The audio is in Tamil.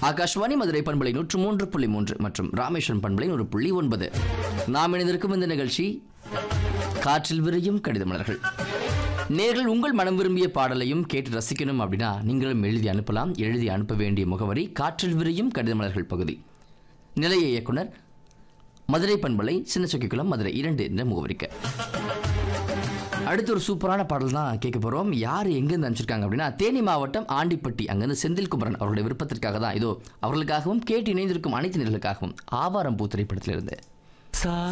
ஆகாஷ்வாணி மதுரை பண்பலை நூற்று மூன்று புள்ளி மூன்று மற்றும் ராமேஸ்வரம் பண்பலை நூறு புள்ளி ஒன்பது நாம் இணைந்திருக்கும் இந்த நிகழ்ச்சி காற்றில் விரியும் கடிதமலர்கள் நேர்கள் உங்கள் மனம் விரும்பிய பாடலையும் கேட்டு ரசிக்கணும் அப்படின்னா நீங்களும் எழுதி அனுப்பலாம் எழுதி அனுப்ப வேண்டிய முகவரி காற்றில் விரியும் கடிதமலர்கள் பகுதி நிலைய இயக்குனர் மதுரை பண்பலை சின்ன சொக்கிக்குளம் மதுரை இரண்டு என்ற முகவரிக்கு அடுத்து ஒரு சூப்பரான பாடல் தான் கேட்க போகிறோம் யார் எங்கேருந்து அனுப்பிச்சிருக்காங்க அப்படின்னா தேனி மாவட்டம் ஆண்டிப்பட்டி அங்கேருந்து செந்தில் குமரன் அவருடைய விருப்பத்திற்காக தான் இதோ அவர்களுக்காகவும் கேட்டு இணைந்திருக்கும் அனைத்து நேர்களுக்காகவும் ஆவாரம் பூ திரைப்படத்திலிருந்து சா